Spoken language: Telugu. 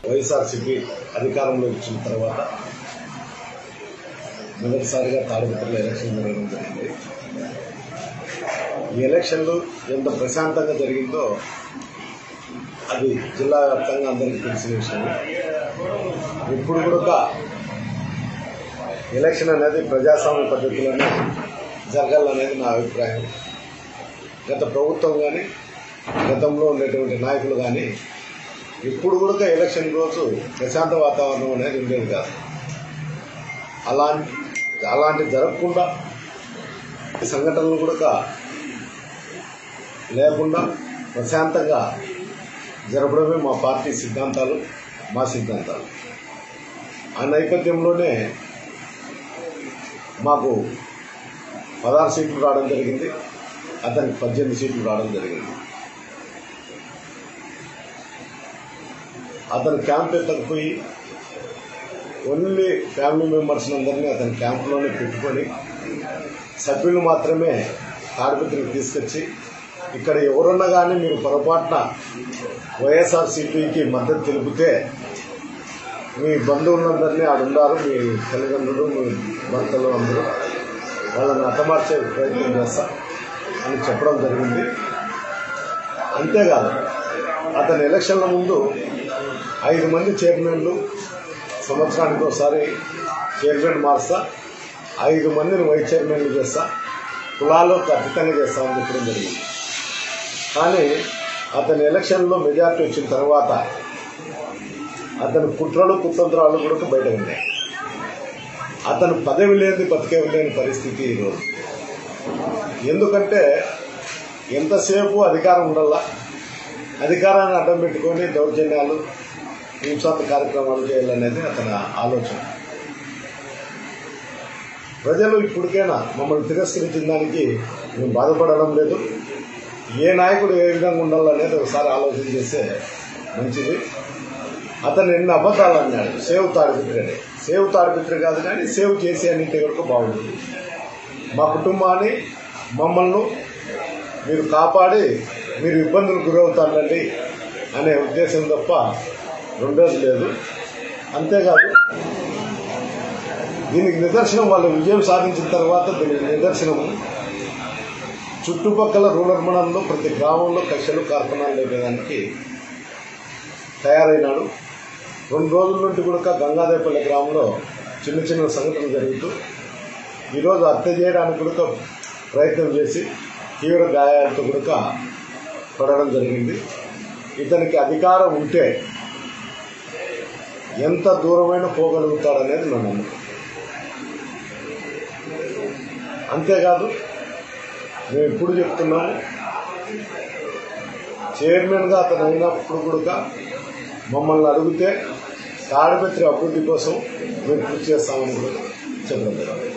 వైఎస్ఆర్సీపీ అధికారంలో వచ్చిన తర్వాత మొదటిసారిగా తాడిపత్రిలో ఎలక్షన్ జరగడం జరిగింది ఈ ఎలక్షన్లు ఎంత ప్రశాంతంగా జరిగిందో అది జిల్లా వ్యాప్తంగా అందరికీ తెలిసిన విషయం ఇప్పుడు కూడా ఎలక్షన్ అనేది ప్రజాస్వామ్య పద్ధతిలోనే జరగాలనేది నా అభిప్రాయం గత ప్రభుత్వం కానీ గతంలో ఉండేటువంటి నాయకులు కానీ ఇప్పుడు కూడా ఎలక్షన్ రోజు ప్రశాంత వాతావరణం అనేది ఉండేది కాదు అలాంటి అలాంటి జరగకుండా ఈ సంఘటనలు కూడా లేకుండా ప్రశాంతంగా జరపడమే మా పార్టీ సిద్ధాంతాలు మా సిద్ధాంతాలు ఆ నేపథ్యంలోనే మాకు పదహారు సీట్లు రావడం జరిగింది అతనికి పద్దెనిమిది సీట్లు రావడం జరిగింది అతను క్యాంప్ ఎత్తకపోయి ఓన్లీ ఫ్యామిలీ మెంబర్స్ అందరినీ అతని క్యాంపులోనే పెట్టుకొని సభ్యులు మాత్రమే తాడిపత్రికి తీసుకొచ్చి ఇక్కడ ఎవరున్నా కానీ మీరు పొరపాటున వైఎస్ఆర్సీపీకి మద్దతు తెలిపితే మీ బంధువులందరినీ ఆడున్నారు మీ తల్లిదండ్రులు మీ భర్తలు అందరూ వాళ్ళని హతమార్చే ప్రయత్నం చేస్తా అని చెప్పడం జరిగింది అంతేకాదు అతని ఎలక్షన్ల ముందు ఐదు మంది చైర్మన్లు సంవత్సరానికి ఒకసారి చైర్మన్ మారుస్తా ఐదు మందిని వైస్ చైర్మన్లు చేస్తా కులాలకు అతీతంగా చేస్తామని చెప్పడం జరిగింది కానీ అతని ఎలక్షన్లో మెజార్టీ వచ్చిన తర్వాత అతని కుట్రలు కుతంత్రాలు కూడా బయట ఉన్నాయి అతను పదవి లేని బతికే లేని పరిస్థితి ఈరోజు ఎందుకంటే ఎంతసేపు అధికారం ఉండాలా అధికారాన్ని అడ్డం పెట్టుకొని దౌర్జన్యాలు హింసాత్మ కార్యక్రమాలు చేయాలనేది అతని ఆలోచన ప్రజలు ఇప్పటికైనా మమ్మల్ని తిరస్కరించిన దానికి మేము బాధపడడం లేదు ఏ నాయకుడు ఏ విధంగా ఉండాలనేది ఒకసారి ఆలోచన చేస్తే మంచిది అతను ఎన్ని అబద్ధాలు అన్నాడు సేవ్ తాడిపిత్రని సేవ్ తాడిపిత్ర కాదు కానీ సేవ్ చేసే అన్నింటి వరకు బాగుంటుంది మా కుటుంబాన్ని మమ్మల్ని మీరు కాపాడి మీరు ఇబ్బందులు గురవుతానండి అనే ఉద్దేశం తప్ప రెండోది లేదు అంతేకాదు దీనికి నిదర్శనం వాళ్ళు విజయం సాధించిన తర్వాత దీనికి నిదర్శనం చుట్టుపక్కల రూరల్ మండలంలో ప్రతి గ్రామంలో కక్షలు కార్ఖానాలు లేపేదానికి తయారైనాడు రెండు రోజుల నుండి కూడా గంగాదేపల్లి గ్రామంలో చిన్న చిన్న సంఘటనలు జరుగుతూ ఈరోజు హత్య చేయడానికి కూడా ప్రయత్నం చేసి తీవ్ర గాయాలతో కూడా పడడం జరిగింది ఇతనికి అధికారం ఉంటే ఎంత దూరమైన పోగలుగుతాడనేది నా నమ్మకం అంతేకాదు మేము ఇప్పుడు చెప్తున్నాము చైర్మన్గా అతను అయినప్పుడు కూడా మమ్మల్ని అడిగితే తాడిపత్రి అభివృద్ధి కోసం మేము కృషి చేస్తామని కూడా చెప్పడం జరిగింది